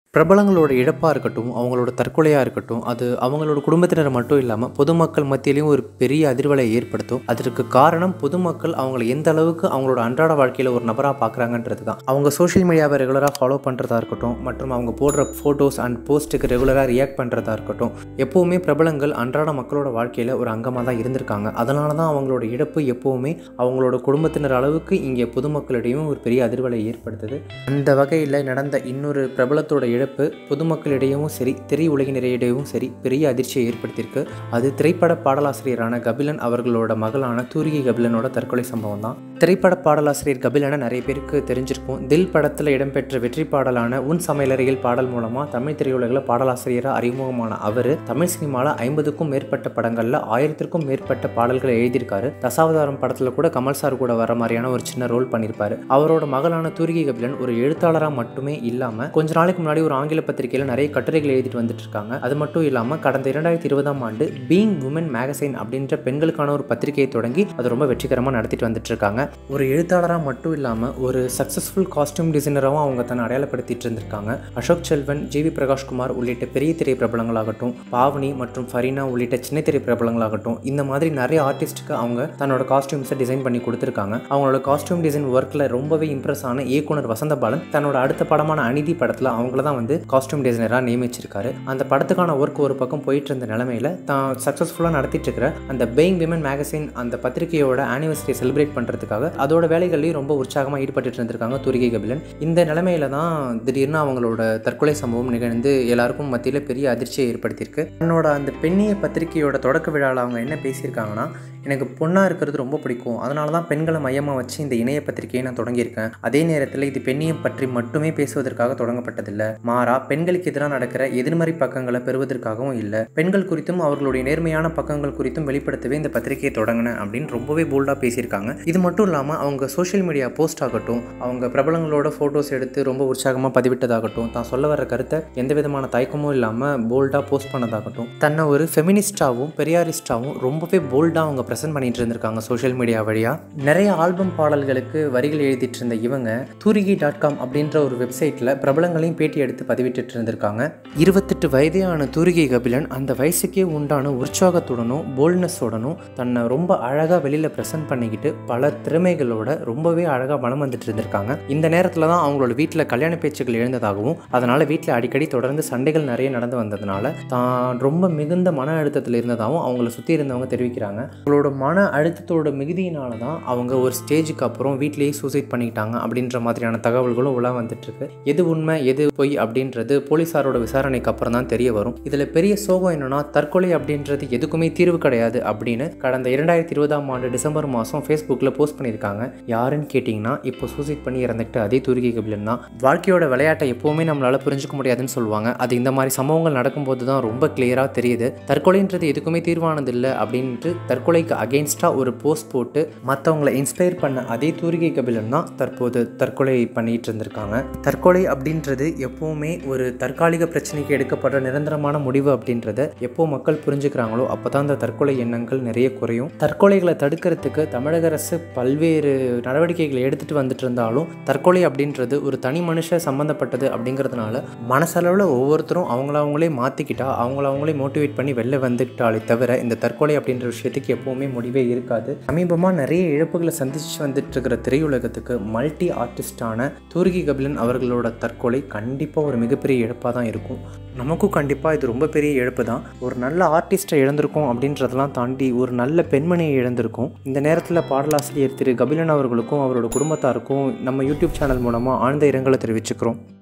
பிரபலங்களோட இழப்பாக இருக்கட்டும் அவங்களோட தற்கொலையாக இருக்கட்டும் அது அவங்களோட குடும்பத்தினர் மட்டும் இல்லாமல் பொதுமக்கள் மத்தியிலையும் ஒரு பெரிய அதிர்வலையை ஏற்படுத்தும் அதற்கு காரணம் பொதுமக்கள் அவங்கள எந்த அளவுக்கு அவங்களோட அன்றாட வாழ்க்கையில் ஒரு நபராக பார்க்குறாங்கன்றது தான் அவங்க சோஷியல் மீடியாவை ரெகுலராக ஃபாலோ பண்ணுறதா இருக்கட்டும் மற்றும் அவங்க போடுற ஃபோட்டோஸ் அண்ட் போஸ்ட்டுக்கு ரெகுலராக ரியாக்ட் பண்ணுறதா இருக்கட்டும் எப்போவுமே பிரபலங்கள் அன்றாட மக்களோட வாழ்க்கையில் ஒரு அங்கமாக தான் இருந்திருக்காங்க அதனால தான் அவங்களோட இழப்பு எப்போவுமே அவங்களோட குடும்பத்தினர் அளவுக்கு இங்கே பொதுமக்களிடையும் ஒரு பெரிய அதிர்வலை ஏற்படுத்துது அந்த வகையில் நடந்த இன்னொரு பிரபலத்தோட இழப்பு பொதுமக்களிடையவும் சரி திரையுலகினரிடையவும் சரி பெரிய அதிர்ச்சியை ஏற்படுத்தியிருக்கு அது திரைப்பட பாடலாசிரியரான கபிலன் அவர்களோட மகளான தூரிகை கபிலனோட தற்கொலை சம்பவம் தான் திரைப்பட பாடலாசிரியர் கபிலனை நிறைய பேருக்கு தெரிஞ்சிருக்கும் தில் படத்தில் இடம்பெற்ற வெற்றி பாடலான உன் சமையலறையில் பாடல் மூலமாக தமிழ் திரையுலகில் பாடலாசிரியராக அறிமுகமான அவர் தமிழ் சினிமாவில் ஐம்பதுக்கும் மேற்பட்ட படங்களில் ஆயிரத்திற்கும் மேற்பட்ட பாடல்களை எழுதியிருக்காரு தசாவதாரம் படத்தில் கூட கமல் சார் கூட வர மாதிரியான ஒரு சின்ன ரோல் பண்ணியிருப்பாரு அவரோட மகளான தூரிகை கபிலன் ஒரு எழுத்தாளராக மட்டுமே இல்லாமல் கொஞ்ச நாளைக்கு முன்னாடி ஒரு ஆங்கில பத்திரிகையில் நிறைய கட்டுரைகள் எழுதிட்டு வந்துட்டு இருக்காங்க அது மட்டும் இல்லாமல் கடந்த இரண்டாயிரத்தி இருபதாம் ஆண்டு பீங் உமன் மேகசைன் அப்படின்ற பெண்களுக்கான ஒரு பத்திரிகையை தொடங்கி அது ரொம்ப வெற்றிகரமாக நடத்திட்டு வந்துட்டு இருக்காங்க ஒரு எழுத்தாளராக மட்டும் இல்லாமல் ஒரு சக்ஸஸ்ஃபுல் காஸ்டியூம் டிசைனராகவும் அவங்க தன்னை அடையாளப்படுத்திட்டு இருந்திருக்காங்க அசோக் செல்வன் ஜிவி பிரகாஷ்குமார் உள்ளிட்ட பெரிய திரை பிரபலங்களாகட்டும் பாவனி மற்றும் ஃபரீனா உள்ளிட்ட சின்ன திரை பிரபலங்களாகட்டும் இந்த மாதிரி நிறைய ஆர்டிஸ்ட்டுக்கு அவங்க தன்னோட காஸ்டியூம்ஸை டிசைன் பண்ணி கொடுத்துருக்காங்க அவங்களோட காஸ்டியூம் டிசைன் ஒர்க்கில் ரொம்பவே இம்ப்ரெஸ் ஆன இயக்குனர் வசந்தபாலன் தன்னோட அடுத்த படமான அநீதி படத்தில் அவங்கள தான் வந்து காஸ்டியூம் டிசைனராக நியமிச்சிருக்காரு அந்த படத்துக்கான ஒர்க் ஒரு பக்கம் போயிட்டு இருந்த நிலமையில தான் சக்ஸஸ்ஃபுல்லாக நடத்திட்டு இருக்கிற அந்த பெயிங் விமன் மேகசின் அந்த பத்திரிகையோட ஆனிவர்சரியை செலிப்ரேட் பண்ணுறதுக்காக அதோட வேலைகள்லையும் ரொம்ப உற்சாகமாக ஈடுபட்டு இருந்திருக்காங்க துரிகை கபிலன் இந்த நிலைமையில தான் திடீர்னு அவங்களோட தற்கொலை சம்பவம் நிகழ்ந்து எல்லாருக்கும் மத்தியில் பெரிய அதிர்ச்சியை ஏற்படுத்தியிருக்கு தன்னோட அந்த பெண்ணிய பத்திரிகையோட தொடக்க விழாவில் அவங்க என்ன பேசியிருக்காங்கன்னா எனக்கு பொண்ணாக இருக்கிறது ரொம்ப பிடிக்கும் அதனால தான் பெண்களை மையமாக வச்சு இந்த இணைய பத்திரிகையை நான் தொடங்கியிருக்கேன் அதே நேரத்தில் இது பெண்ணியம் பற்றி மட்டுமே பேசுவதற்காக தொடங்கப்பட்டதில்லை மாறா பெண்களுக்கு எதிராக நடக்கிற எதிர்மறை பக்கங்களை பெறுவதற்காகவும் இல்லை பெண்கள் குறித்தும் அவர்களுடைய நேர்மையான பக்கங்கள் குறித்தும் வெளிப்படுத்தவே இந்த பத்திரிகையை தொடங்கினேன் அப்படின்னு ரொம்பவே போல்டாக பேசியிருக்காங்க இது மட்டும் இல்லாமல் அவங்க சோஷியல் மீடியா போஸ்ட் ஆகட்டும் அவங்க பிரபலங்களோட ஃபோட்டோஸ் எடுத்து ரொம்ப உற்சாகமாக பதிவிட்டதாகட்டும் தான் சொல்ல வர கருத்தை எந்த விதமான தயக்கமும் இல்லாமல் போல்டாக போஸ்ட் பண்ணதாகட்டும் தன்னை ஒரு ஃபெமினிஸ்டாகவும் பெரியாரிஸ்டாகவும் ரொம்பவே போல்டாக அவங்க ப்ரெசென்ட் பண்ணிட்டு இருந்திருக்காங்க சோஷியல் மீடியா வழியாக நிறைய ஆல்பம் பாடல்களுக்கு வரிகள் எழுதிட்டு இருந்த இவங்க தூரிகி டாட் காம் அப்படின்ற ஒரு வெப்சைட்டில் பிரபலங்களையும் பேட்டி எடுத்து பதிவிட்டு இருந்திருக்காங்க இருபத்தெட்டு வயதேயான தூரிகை கபிலன் அந்த வயசுக்கே உண்டான உற்சாகத்துடனும் போல்ட்னஸோடனும் தன்னை ரொம்ப அழகாக வெளியில் ப்ரெசென்ட் பண்ணிக்கிட்டு பல திறமைகளோட ரொம்பவே அழகாக வளம் வந்துட்டு இருந்திருக்காங்க இந்த நேரத்தில் தான் அவங்களோட வீட்டில் கல்யாண பேச்சுகள் எழுந்ததாகவும் அதனால் வீட்டில் அடிக்கடி தொடர்ந்து சண்டைகள் நிறைய நடந்து வந்ததுனால தான் ரொம்ப மிகுந்த மன அழுத்தத்தில் இருந்ததாகவும் அவங்கள சுற்றி இருந்தவங்க தெரிவிக்கிறாங்க அவங்களோட மன அழுத்தத்தோட மிகுதியினால தான் அவங்க ஒரு ஸ்டேஜுக்கு அப்புறம் வீட்டிலேயே சூசைட் பண்ணிக்கிட்டாங்க அப்படின்ற மாதிரியான தகவல்களும் உலா வந்துட்டுருக்கு எது உண்மை எது பொய் அப்படின்றது போலீஸாரோட விசாரணைக்கு அப்புறம் தான் தெரிய வரும் இதில் பெரிய சோகம் என்னன்னா தற்கொலை அப்படின்றது எதுக்குமே தீர்வு கிடையாது அப்படின்னு கடந்த இரண்டாயிரத்தி இருபதாம் ஆண்டு டிசம்பர் மாதம் ஃபேஸ்புக்கில் போஸ்ட் பண்ணியிருக்காங்க யாருன்னு கேட்டிங்கன்னா இப்போ சூசைட் பண்ணி இறந்துக்கிட்டு அதே துருகி கபிலன் தான் வாழ்க்கையோட விளையாட்டை எப்போவுமே நம்மளால் புரிஞ்சுக்க முடியாதுன்னு சொல்லுவாங்க அது இந்த மாதிரி சம்பவங்கள் நடக்கும்போது தான் ரொம்ப கிளியராக தெரியுது தற்கொலைன்றது எதுக்குமே தீர்வானது இல்லை அப்படின்ட்டு தற்கொலைக்கு அகெயின்ஸ்டாக ஒரு போஸ்ட் போட்டு மற்றவங்களை இன்ஸ்பயர் பண்ண அதே தூரிகை கபிலன் தான் தற்போது தற்கொலை பண்ணிட்டு இருந்திருக்காங்க தற்கொலை அப்படின்றது எப்போவுமே ஒரு தற்காலிக பிரச்சனைக்கு எடுக்கப்படுற நிரந்தரமான முடிவு அப்படின்றத எப்போ மக்கள் புரிஞ்சுக்கிறாங்களோ அப்போ தான் அந்த தற்கொலை எண்ணங்கள் நிறைய குறையும் தற்கொலைகளை தடுக்கிறதுக்கு தமிழக அரசு பல்வேறு நடவடிக்கைகளை எடுத்துகிட்டு வந்துட்டு இருந்தாலும் தற்கொலை அப்படின்றது ஒரு தனி மனுஷ சம்மந்தப்பட்டது அப்படிங்கிறதுனால மனசளவில் ஒவ்வொருத்தரும் அவங்கள அவங்களே மாற்றிக்கிட்டா அவங்கள அவங்களே மோட்டிவேட் பண்ணி வெளில வந்துக்கிட்டாலே தவிர இந்த தற்கொலை அப்படின்ற விஷயத்துக்கு எப்போவுமே முடிவே இருக்காது சமீபமாக நிறைய இழப்புகளை சந்திச்சு வந்துட்டு இருக்கிற திரையுலகத்துக்கு மல்டி ஆர்டிஸ்டான தூர்கி கபிலன் அவர்களோட தற்கொலை கண்டிப்பாக ஒரு மிகப்பெரிய இழப்பாக தான் இருக்கும் நமக்கும் கண்டிப்பாக இது ரொம்ப பெரிய இழப்பு தான் ஒரு நல்ல ஆர்டிஸ்ட்டை இழந்திருக்கோம் அப்படின்றதெல்லாம் தாண்டி ஒரு நல்ல பெண்மணியை இழந்திருக்கும் இந்த நேரத்தில் பாடலாசிரியர் திரு கபிலன் அவர்களுக்கும் அவரோட குடும்பத்தாருக்கும் நம்ம யூடியூப் சேனல் மூலமாக ஆழ்ந்த இரங்கலை தெரிவிச்சுக்கிறோம்